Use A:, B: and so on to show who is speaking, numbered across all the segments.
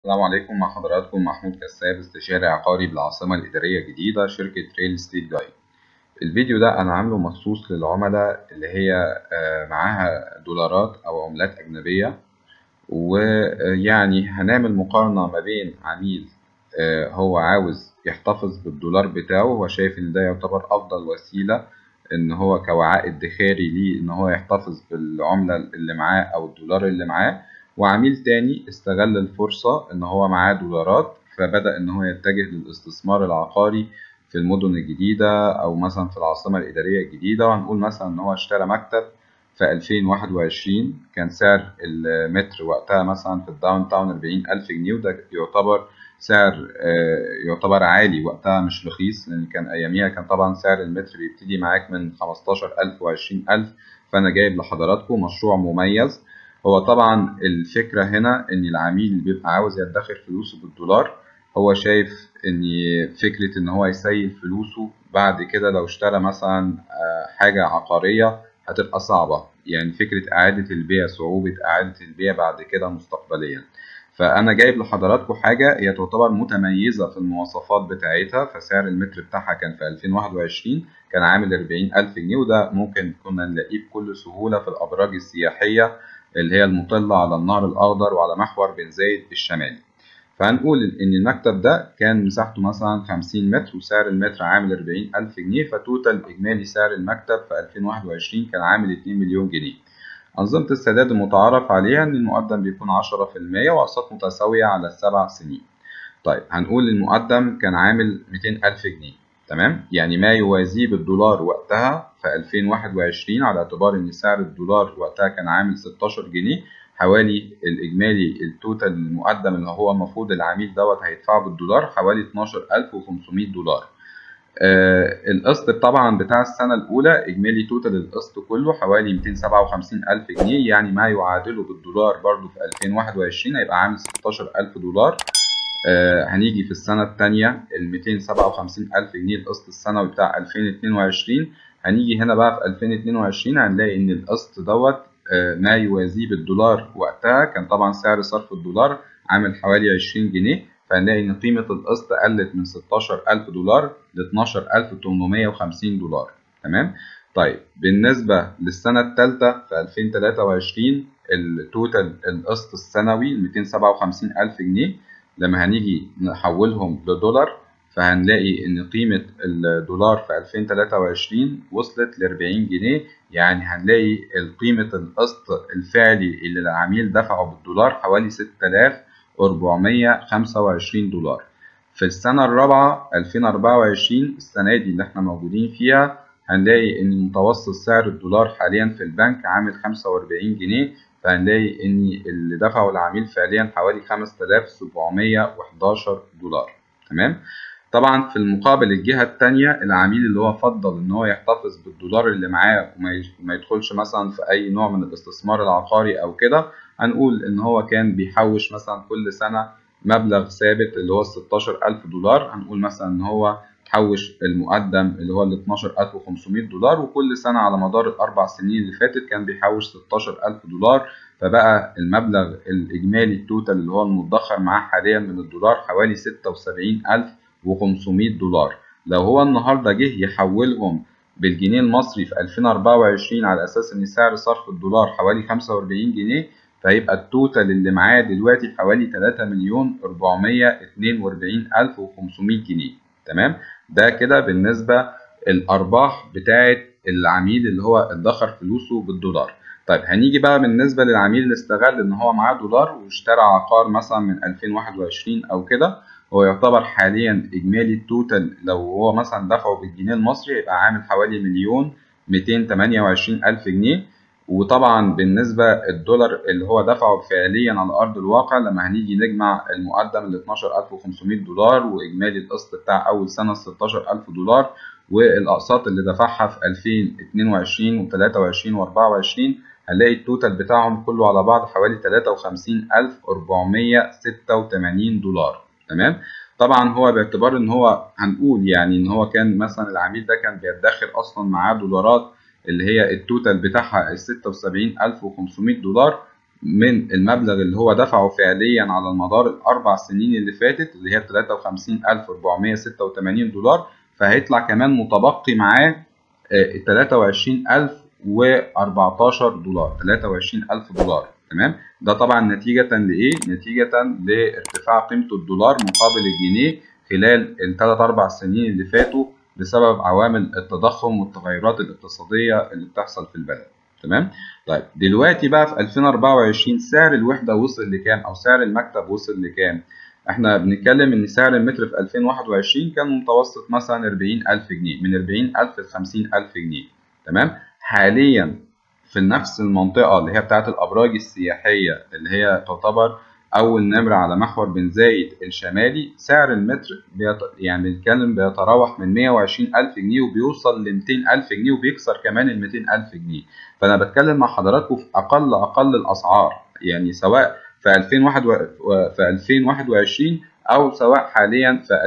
A: السلام عليكم مع حضراتكم محمود كساب استشاري عقاري بالعاصمة الإدارية الجديدة شركة ريل ستيت جايد الفيديو ده أنا عامله مخصوص للعملاء اللي هي آه، معاها دولارات أو عملات أجنبية ويعني هنعمل مقارنة ما بين عميل آه، هو عاوز يحتفظ بالدولار بتاعه هو شايف إن ده يعتبر أفضل وسيلة إن هو كوعاء ادخاري ليه إن هو يحتفظ بالعملة اللي معاه أو الدولار اللي معاه وعميل تاني استغل الفرصة إن هو معاه دولارات فبدأ إن هو يتجه للاستثمار العقاري في المدن الجديدة أو مثلا في العاصمة الإدارية الجديدة وهنقول مثلا إن هو اشترى مكتب في 2021 كان سعر المتر وقتها مثلا في الداون تاون 40 ألف جنيه وده يعتبر سعر آه، يعتبر عالي وقتها مش رخيص لأن كان أياميها كان طبعا سعر المتر بيبتدي معاك من 15000 و 20000 فأنا جايب لحضراتكم مشروع مميز هو طبعا الفكرة هنا إن العميل اللي بيبقى عاوز يدخر فلوسه بالدولار هو شايف إن فكرة إن هو يسيل فلوسه بعد كده لو اشترى مثلا آه، حاجة عقارية هتبقى صعبة يعني فكرة إعادة البيع صعوبة إعادة البيع بعد كده مستقبليا فأنا جايب لحضراتكم حاجة هي تعتبر متميزة في المواصفات بتاعتها فسعر المتر بتاعها كان في 2021 كان عامل 40 ألف جنيه وده ممكن كنا نلاقيه بكل سهولة في الأبراج السياحية اللي هي المطلة على النهر الأخضر وعلى محور بن زايد الشمالي فهنقول إن المكتب ده كان مساحته مثلا 50 متر وسعر المتر عامل 40 ألف جنيه فتوتال إجمالي سعر المكتب في 2021 كان عامل 2 مليون جنيه أنظمة السداد المتعارف عليها إن المقدم بيكون 10% وأقساط متساوية على السبع سنين طيب هنقول المقدم كان عامل 200 ألف جنيه تمام يعني ما يوازيه بالدولار وقتها في 2021 على اعتبار ان سعر الدولار وقتها كان عامل 16 جنيه حوالي الاجمالي التوتال المقدم اللي هو المفروض العميل دوت هيدفعه بالدولار حوالي 12500 دولار آه القسط طبعا بتاع السنة الأولى إجمالي توتال القسط كله حوالي 257 ألف جنيه يعني ما يعادله بالدولار برضو في 2021 هيبقى عامل 16 ألف دولار آه هنيجي في السنة التانية ال 257 ألف جنيه القسط السنوي بتاع 2022 هنيجي هنا بقى في 2022 هنلاقي إن القسط دوت آه ما يوازيه بالدولار وقتها كان طبعا سعر صرف الدولار عامل حوالي 20 جنيه فهنلاقي إن قيمة القسط قلت من 16000 دولار ل 12850 دولار تمام طيب بالنسبة للسنة الثالثة في 2023 التوتال القسط السنوي 257 ألف جنيه لما هنيجي نحولهم لدولار فهنلاقي ان قيمة الدولار في 2023 وصلت ل 40 جنيه يعني هنلاقي قيمة القسط الفعلي اللي العميل دفعه بالدولار حوالي 6425 دولار في السنة الرابعة 2024 السنة دي اللي احنا موجودين فيها هنلاقي ان متوسط سعر الدولار حاليا في البنك عامل 45 جنيه فهنلاقي ان اللي دفعه العميل فعليا حوالي 5711 دولار تمام طبعا في المقابل الجهة التانية العميل اللي هو فضل ان هو يحتفظ بالدولار اللي معاه وما يدخلش مثلا في اي نوع من الاستثمار العقاري او كده هنقول ان هو كان بيحوش مثلا كل سنة مبلغ ثابت اللي هو 16000 دولار هنقول مثلا ان هو حوش المقدم اللي هو ال 12500 دولار وكل سنة على مدار الأربع سنين اللي فاتت كان بيحوش 16000 دولار فبقى المبلغ الإجمالي التوتال اللي هو المدخر معاه حاليا من الدولار حوالي 76500 دولار لو هو النهاردة جه يحولهم بالجنيه المصري في 2024 على أساس إن سعر صرف الدولار حوالي 45 جنيه فهيبقى التوتال اللي معاه دلوقتي حوالي 3 مليون 442 ألف و500 جنيه تمام ده كده بالنسبة الأرباح بتاعة العميل اللي هو ادخر فلوسه بالدولار طيب هنيجي بقى بالنسبة للعميل اللي استغل إن هو معاه دولار واشترى عقار مثلا من 2021 أو كده هو يعتبر حاليا إجمالي التوتال لو هو مثلا دفعه بالجنيه المصري هيبقى عامل حوالي مليون 228 ألف جنيه وطبعا بالنسبة الدولار اللي هو دفعه فعليا على أرض الواقع لما هنيجي نجمع المقدم ال 12500 دولار وإجمالي القسط بتاع أول سنة 16000 دولار والأقساط اللي دفعها في 2022 و 23 و 24 هنلاقي التوتال بتاعهم كله على بعض حوالي 53486 دولار تمام طبعا هو باعتبار ان هو هنقول يعني ان هو كان مثلا العميل ده كان بيدخر اصلا معاه دولارات اللي هي التوتال بتاعها 76500 دولار من المبلغ اللي هو دفعه فعليا على المدار الأربع سنين اللي فاتت اللي هي 53486 دولار فهيطلع كمان متبقي معاه 23014 دولار 23000 دولار تمام ده طبعا نتيجة لإيه؟ نتيجة لارتفاع قيمة الدولار مقابل الجنيه خلال الثلاث أربع سنين اللي فاتوا بسبب عوامل التضخم والتغيرات الاقتصادية اللي بتحصل في البلد تمام طيب دلوقتي بقى في 2024 سعر الوحدة وصل لكام أو سعر المكتب وصل لكام احنا بنتكلم ان سعر المتر في 2021 كان متوسط مثلا 40000 جنيه من 40000 ل 50000 جنيه تمام حاليا في نفس المنطقة اللي هي بتاعت الأبراج السياحية اللي هي تعتبر أول نمرة على محور بن زايد الشمالي سعر المتر بيط... يعني بنتكلم بيتراوح من 120 ألف جنيه وبيوصل ل 200 ألف جنيه وبيكسر كمان ال 200 ألف جنيه فأنا بتكلم مع حضراتكم في أقل أقل الأسعار يعني سواء في 2021 في 2021 أو سواء حاليا في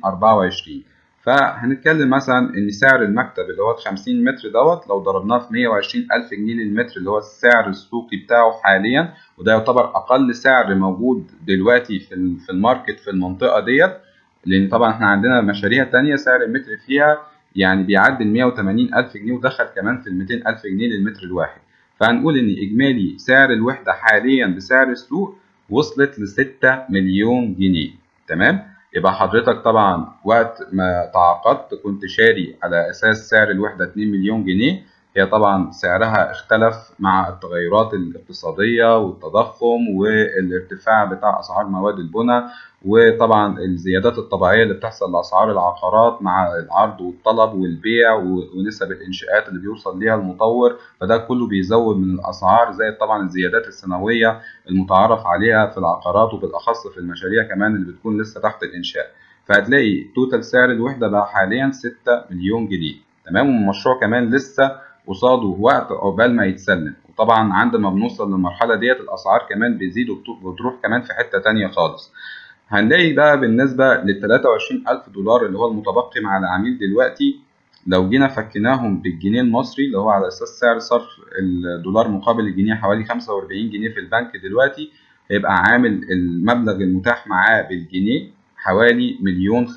A: 2024 فهنتكلم مثلا ان سعر المكتب اللي هو 50 متر دوت لو ضربناه في 120 الف جنيه للمتر اللي هو السعر السوقي بتاعه حاليا وده يعتبر اقل سعر موجود دلوقتي في في الماركت في المنطقه ديت لان طبعا احنا عندنا مشاريع تانية سعر المتر فيها يعني بيعدي ال 180 الف جنيه ودخل كمان في ال 200 الف جنيه للمتر الواحد فهنقول ان اجمالي سعر الوحده حاليا بسعر السوق وصلت ل 6 مليون جنيه تمام يبقى حضرتك طبعا وقت ما تعاقدت كنت شاري على اساس سعر الوحده 2 مليون جنيه هي طبعا سعرها اختلف مع التغيرات الاقتصاديه والتضخم والارتفاع بتاع اسعار مواد البناء وطبعا الزيادات الطبيعيه اللي بتحصل لاسعار العقارات مع العرض والطلب والبيع ونسب الانشاءات اللي بيوصل ليها المطور فده كله بيزود من الاسعار زائد طبعا الزيادات السنويه المتعارف عليها في العقارات وبالاخص في المشاريع كمان اللي بتكون لسه تحت الانشاء فهتلاقي توتال سعر الوحده بقى حاليا 6 مليون جنيه تمام والمشروع كمان لسه قصاده وقت عقبال ما يتسلم وطبعا عند ما بنوصل للمرحله ديت الاسعار كمان بتزيد وبتروح كمان في حته تانية خالص هنلاقي بقى بالنسبة لل 23000 دولار اللي هو المتبقي مع العميل دلوقتي لو جينا فكناهم بالجنيه المصري اللي هو على أساس سعر صرف الدولار مقابل الجنيه حوالي 45 جنيه في البنك دلوقتي هيبقى عامل المبلغ المتاح معاه بالجنيه حوالي مليون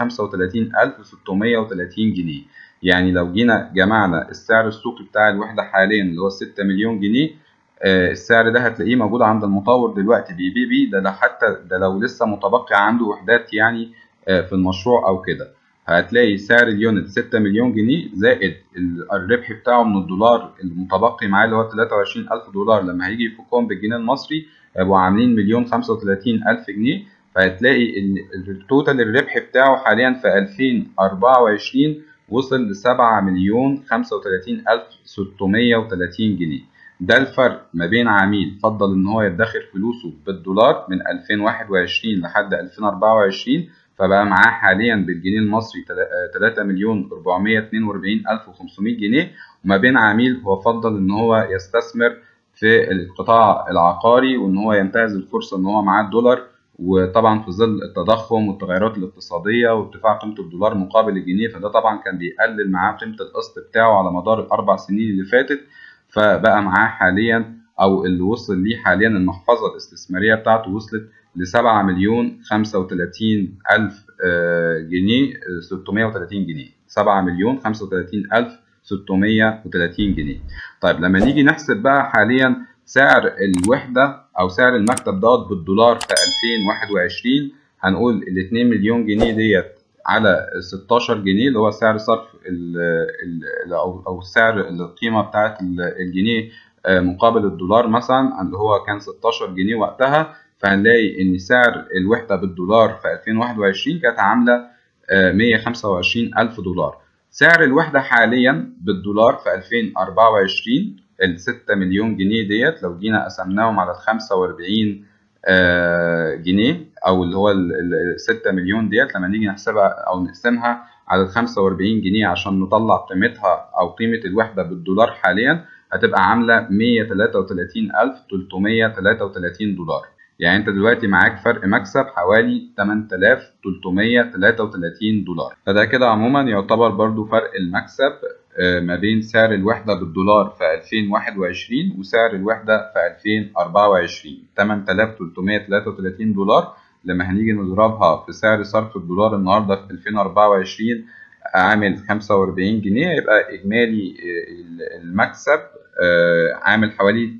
A: 35630 جنيه يعني لو جينا جمعنا السعر السوقي بتاع الوحدة حاليا اللي هو 6 مليون جنيه السعر ده هتلاقيه موجود عند المطور دلوقتي بيبيع بيه ده, ده حتى ده لو لسه متبقي عنده وحدات يعني في المشروع او كده هتلاقي سعر اليونت 6 مليون جنيه زائد الربح بتاعه من الدولار المتبقي معاه اللي هو 23000 دولار لما هيجي يفكهم بالجنيه المصري هيبقوا عاملين مليون 35000 جنيه فهتلاقي ان التوتال الربح بتاعه حاليا في 2024 وصل ل 7 مليون 35630 جنيه ده الفرق ما بين عميل فضل ان هو يدخر فلوسه بالدولار من 2021 لحد 2024 فبقى معاه حاليا بالجنيه المصري 3 مليون 442 الف و500 جنيه وما بين عميل هو فضل ان هو يستثمر في القطاع العقاري وان هو ينتهز الفرصه ان هو معاه الدولار وطبعا في ظل التضخم والتغيرات الاقتصاديه وارتفاع قيمه الدولار مقابل الجنيه فده طبعا كان بيقلل معاه قيمه القسط بتاعه على مدار الاربع سنين اللي فاتت فبقى معاه حاليا او اللي وصل ليه حاليا المحفظه الاستثماريه بتاعته وصلت ل 7 مليون 35 الف جنيه 630 جنيه 7 مليون 35 الف 630 جنيه طيب لما نيجي نحسب بقى حاليا سعر الوحده او سعر المكتب دوت بالدولار في 2021 هنقول ال 2 مليون جنيه ديت على 16 جنيه اللي هو سعر صرف ال ال او او سعر القيمه بتاعه الجنيه مقابل الدولار مثلا اللي هو كان 16 جنيه وقتها فهنلاقي ان سعر الوحده بالدولار في 2021 كانت عامله 125 الف دولار سعر الوحده حاليا بالدولار في 2024 ال 6 مليون جنيه ديت لو جينا قسمناهم على ال 45 جنيه او اللي هو ال 6 مليون ديت لما نيجي نحسبها او نقسمها على ال 45 جنيه عشان نطلع قيمتها او قيمه الوحده بالدولار حاليا هتبقى عامله 133333 دولار يعني انت دلوقتي معاك فرق مكسب حوالي 8333 دولار فده كده عموما يعتبر برضو فرق المكسب ما بين سعر الوحدة بالدولار في 2021 وسعر الوحدة في 2024 8333 دولار لما هنيجي نضربها في سعر صرف الدولار النهارده في 2024 عامل 45 جنيه يبقى إجمالي المكسب عامل حوالي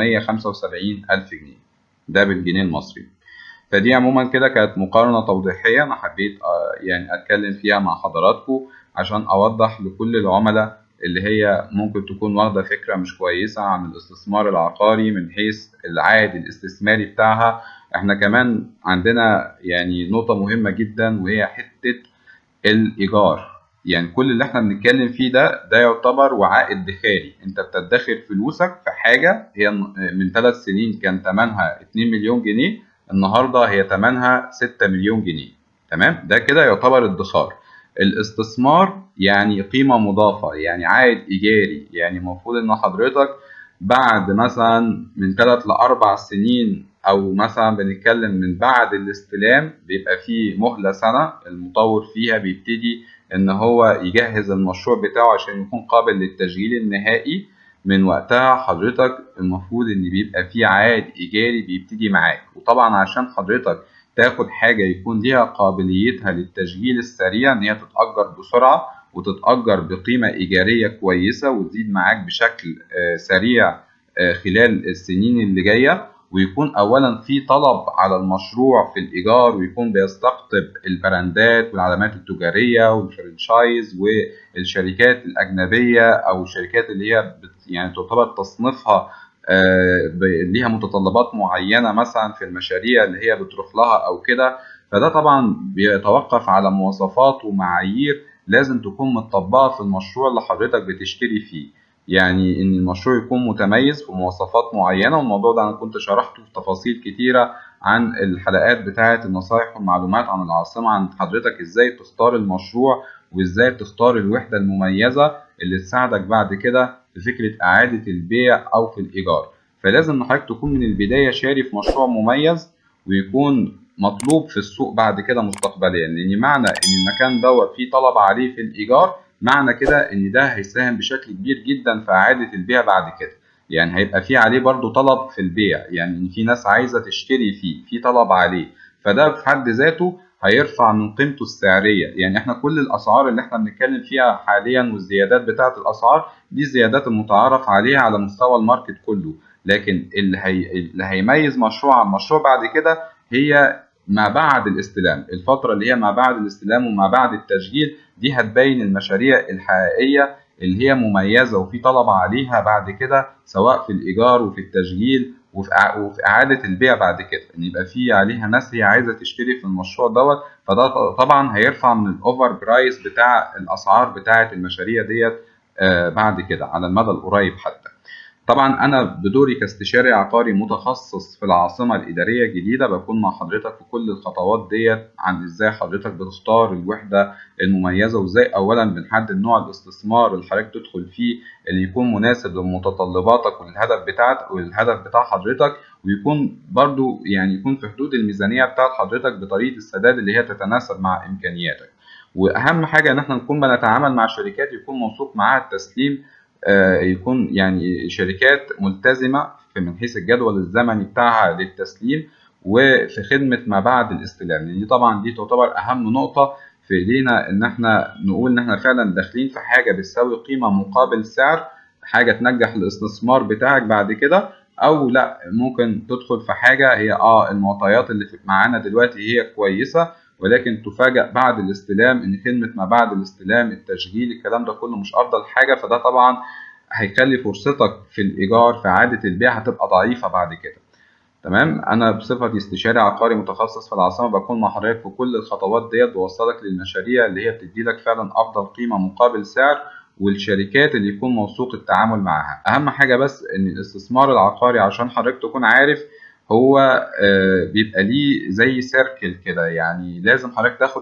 A: 375 ألف جنيه ده بالجنيه المصري فدي عموما كده كانت مقارنة توضيحية أنا حبيت يعني أتكلم فيها مع حضراتكم عشان أوضح لكل العملاء اللي هي ممكن تكون واخدة فكرة مش كويسة عن الاستثمار العقاري من حيث العائد الاستثماري بتاعها احنا كمان عندنا يعني نقطة مهمة جدا وهي حتة الإيجار يعني كل اللي احنا بنتكلم فيه ده ده يعتبر وعاء ادخاري انت بتدخر فلوسك في حاجة هي من ثلاث سنين كان ثمنها 2 مليون جنيه النهاردة هي ثمنها 6 مليون جنيه تمام ده كده يعتبر ادخار الاستثمار يعني قيمة مضافة يعني عائد إيجاري يعني المفروض إن حضرتك بعد مثلا من ثلاث لأربع سنين أو مثلا بنتكلم من بعد الاستلام بيبقى فيه مهلة سنة المطور فيها بيبتدي إن هو يجهز المشروع بتاعه عشان يكون قابل للتشغيل النهائي من وقتها حضرتك المفروض إن بيبقى فيه عائد إيجاري بيبتدي معاك وطبعا عشان حضرتك تاخد حاجة يكون ليها قابليتها للتشغيل السريع إن هي تتأجر بسرعة وتتأجر بقيمة إيجارية كويسة وتزيد معاك بشكل سريع خلال السنين اللي جاية ويكون أولا في طلب على المشروع في الإيجار ويكون بيستقطب البراندات والعلامات التجارية والفرنشايز والشركات الأجنبية أو الشركات اللي هي يعني تعتبر تصنيفها ليها متطلبات معينة مثلا في المشاريع اللي هي بتروح لها أو كده فده طبعا بيتوقف على مواصفات ومعايير لازم تكون متطبقة في المشروع اللي حضرتك بتشتري فيه يعني ان المشروع يكون متميز في مواصفات معينة والموضوع ده انا كنت شرحته في تفاصيل كتيرة عن الحلقات بتاعة النصائح والمعلومات عن العاصمة عن حضرتك ازاي تختار المشروع وازاي تختار الوحدة المميزة اللي تساعدك بعد كده في فكرة إعادة البيع أو في الإيجار فلازم حضرتك تكون من البداية شاري في مشروع مميز ويكون مطلوب في السوق بعد كده مستقبليا لأن معنى إن المكان دوت فيه طلب عليه في الإيجار معنى كده إن ده هيساهم بشكل كبير جدا في إعادة البيع بعد كده يعني هيبقى فيه عليه برضو طلب في البيع يعني إن في ناس عايزة تشتري فيه في طلب عليه فده في حد ذاته هيرفع من قيمته السعريه يعني احنا كل الاسعار اللي احنا بنتكلم فيها حاليا والزيادات بتاعه الاسعار دي الزيادات المتعارف عليها على مستوى الماركت كله لكن اللي, هي... اللي هيميز مشروع عن مشروع بعد كده هي ما بعد الاستلام الفتره اللي هي ما بعد الاستلام وما بعد التشغيل دي هتبين المشاريع الحقيقيه اللي هي مميزه وفي طلب عليها بعد كده سواء في الايجار وفي التشغيل وفي وفي اعاده البيع بعد كده ان يبقى في عليها ناس هي عايزه تشتري في المشروع دوت فده طبعا هيرفع من الاوفر برايس بتاع الاسعار بتاعه المشاريع ديت بعد كده على المدى القريب حتى طبعا انا بدوري كاستشاري عقاري متخصص في العاصمه الاداريه الجديده بكون مع حضرتك في كل الخطوات ديت عن ازاي حضرتك بتختار الوحده المميزه وازاي اولا بنحدد نوع الاستثمار اللي حضرتك تدخل فيه اللي يكون مناسب لمتطلباتك والهدف بتاعك والهدف بتاع حضرتك ويكون برضو يعني يكون في حدود الميزانيه بتاعت حضرتك بطريقه السداد اللي هي تتناسب مع امكانياتك واهم حاجه ان احنا نكون بنتعامل مع شركات يكون موثوق معاها التسليم يكون يعني شركات ملتزمة في من حيث الجدول الزمني بتاعها للتسليم وفي خدمة ما بعد الاستلام لأن دي طبعا دي تعتبر أهم نقطة في إيدينا إن إحنا نقول إن إحنا فعلا داخلين في حاجة بتساوي قيمة مقابل سعر حاجة تنجح الاستثمار بتاعك بعد كده أو لأ ممكن تدخل في حاجة هي آه المعطيات اللي معانا دلوقتي هي كويسة ولكن تفاجأ بعد الاستلام ان خدمه ما بعد الاستلام التشغيل الكلام ده كله مش افضل حاجه فده طبعا هيخلي فرصتك في الايجار في اعاده البيع هتبقى ضعيفه بعد كده تمام انا بصفتي استشاري عقاري متخصص في العاصمه بكون مع حضرتك في كل الخطوات ديت بوصلك للمشاريع اللي هي بتدي لك فعلا افضل قيمه مقابل سعر والشركات اللي يكون موثوق التعامل معاها اهم حاجه بس ان الاستثمار العقاري عشان حضرتك تكون عارف هو بيبقى ليه زي سيركل كده يعني لازم حضرتك تاخد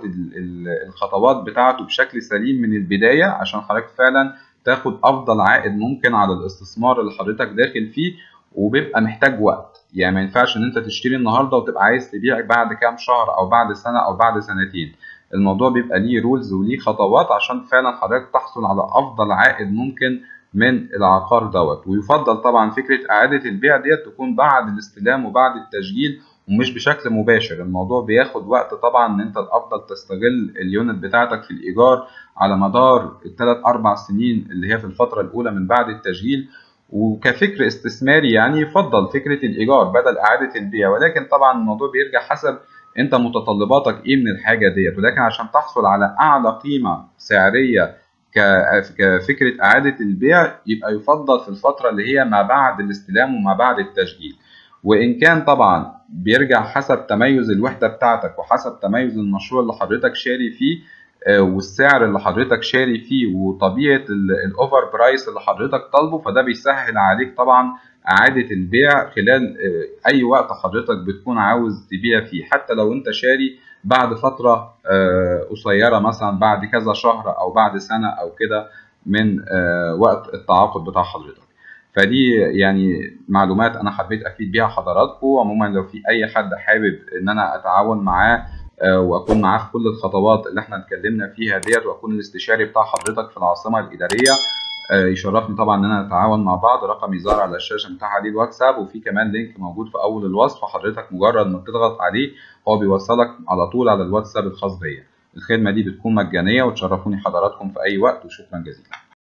A: الخطوات بتاعته بشكل سليم من البداية عشان حضرتك فعلا تاخد أفضل عائد ممكن على الاستثمار اللي حضرتك داخل فيه وبيبقى محتاج وقت يعني ما ينفعش ان انت تشتري النهارده وتبقى عايز تبيع بعد كام شهر او بعد سنه او بعد سنتين الموضوع بيبقى ليه رولز وليه خطوات عشان فعلا حضرتك تحصل على افضل عائد ممكن من العقار دوت ويفضل طبعا فكره اعاده البيع ديت تكون بعد الاستلام وبعد التشغيل ومش بشكل مباشر الموضوع بياخد وقت طبعا ان انت الافضل تستغل اليونت بتاعتك في الايجار على مدار الثلاث اربع سنين اللي هي في الفتره الاولى من بعد التشغيل وكفكر استثماري يعني يفضل فكره الايجار بدل اعاده البيع ولكن طبعا الموضوع بيرجع حسب انت متطلباتك ايه من الحاجه ديت ولكن عشان تحصل على اعلى قيمه سعريه كفكره اعاده البيع يبقى يفضل في الفتره اللي هي ما بعد الاستلام وما بعد التشغيل وان كان طبعا بيرجع حسب تميز الوحده بتاعتك وحسب تميز المشروع اللي حضرتك شاري فيه والسعر اللي حضرتك شاري فيه وطبيعه الاوفر برايس اللي حضرتك طالبه فده بيسهل عليك طبعا اعاده البيع خلال اي وقت حضرتك بتكون عاوز تبيع فيه حتى لو انت شاري بعد فتره قصيره مثلا بعد كذا شهر او بعد سنه او كده من وقت التعاقد بتاع حضرتك فدي يعني معلومات انا حبيت افيد بيها حضراتكم عموما لو في اي حد حابب ان انا اتعاون معاه واكون معاه في كل الخطوات اللي احنا اتكلمنا فيها ديت واكون الاستشاري بتاع حضرتك في العاصمه الاداريه يشرفني طبعا ان انا نتعاون مع بعض رقمي ظاهر على الشاشه متاح عليه الواتساب وفي كمان لينك موجود في اول الوصف حضرتك مجرد ما بتضغط عليه هو بيوصلك على طول على الواتساب الخاص بيا الخدمه دي بتكون مجانيه وتشرفوني حضراتكم في اي وقت وشكرا جزيلا